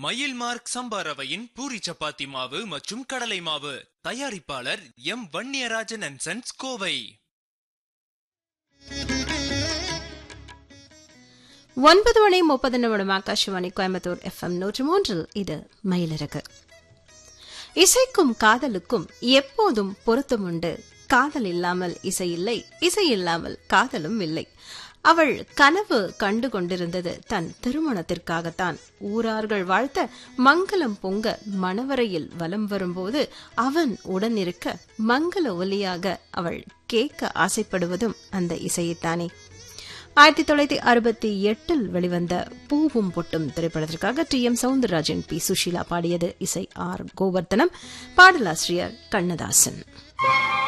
மயில் மார்க் சம்பா ரவையின் பூரி சப்பாத்தி மாவு மற்றும் கடலை மாவு தயாரிப்பாளர் M Vanniyarajan and sons Kovai ஒன்பது மணி முப்பது நிமிடம் ஆகாஷவாணி கோயம்புத்தூர் எஃப்எம் நூற்று மூன்றில் இது மயிலிறகு இசைக்கும் காதலுக்கும் எப்போதும் பொருத்தமுண்டு காதல் இல்லாமல் இசை இல்லை இசை இல்லாமல் காதலும் இல்லை அவள் கனவு கண்டு கொண்டிருந்தது தன் திருமணத்திற்காகத்தான் ஊரார்கள் வாழ்த்த மங்களம் பொங்க மணவரையில் வலம் வரும்போது அவன் உடனிருக்க மங்கள ஒலியாக அவள் கேட்க ஆசைப்படுவதும் அந்த இசையைத்தானே ஆயிரத்தி தொள்ளாயிரத்தி அறுபத்தி எட்டில் வெளிவந்த பூவும் பொட்டும் திரைப்படத்திற்காக T M Soundararajan P Susheela பாடியது இசை ஆர் கோவர்த்தனம் பாடலாசிரியர் கண்ணதாசன்